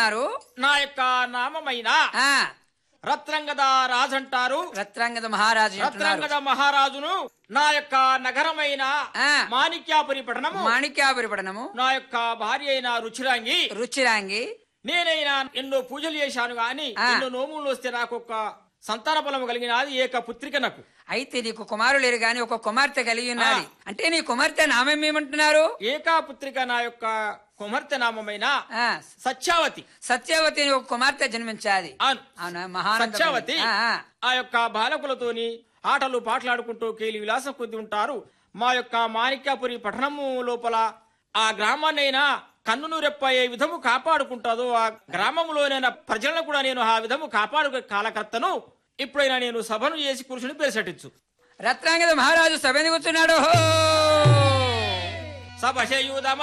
ఏమంటున్నారు నా యొక్క నామమైన ఆ రత్రంగద రాజంటారు రత్రాంగద మహారాజు అంటున్నారు రత్రంగద మహారాజును నా యొక్క నగరమైన ఆ. మాణిక్యాపురి పట్టణము మాణిక్యాపురి పట్టణము నా యొక్క భార్య అయిన రుచిరాంగి రుచిరాంగి నేనైనా ఎన్నో పూజలు చేశాను గాని ఆ. ఎన్నో నోములు వస్తే నాకు ఒక సంతాన ఫలము కలిగినది ఏక పుత్రిక నాకు అయితే నీకు కుమారులు లేరు గాని ఒక కుమార్తె కలిగి ఉన్నది అంటే నీ కుమార్తె నామం ఏమంటున్నారు ఏకా పుత్రిక నా యొక్క కుమార్తె నామమైన ఆ సత్యావతి సత్యవతి అని ఒక కుమార్తె జన్మించాది అవును అవునా మహానందమైన- సత్యావతి ఆ, ఆ. ఆ యొక్క బాలకులతోని ఆటలు పాటలాడుకుంటూ కేలి విలాసం కొద్ది ఉంటారు మా యొక్క మాణిక్యాపురి పట్టణము లోపల ఆ గ్రామాన్నైనా కన్నును రెప్పయ్యే విధము కాపాడుకుంటాదో ఆ గ్రామంలోనైనా ప్రజలను కూడా నేను ఆ విధము కాపాడు కాలకర్తను ఇప్పుడైనా నేను సభను చేసి పురుషుని పేర్సటించు రత్నాంగద మహారాజు సభ కూర్చున్నాడు హో సభ చేయుదమ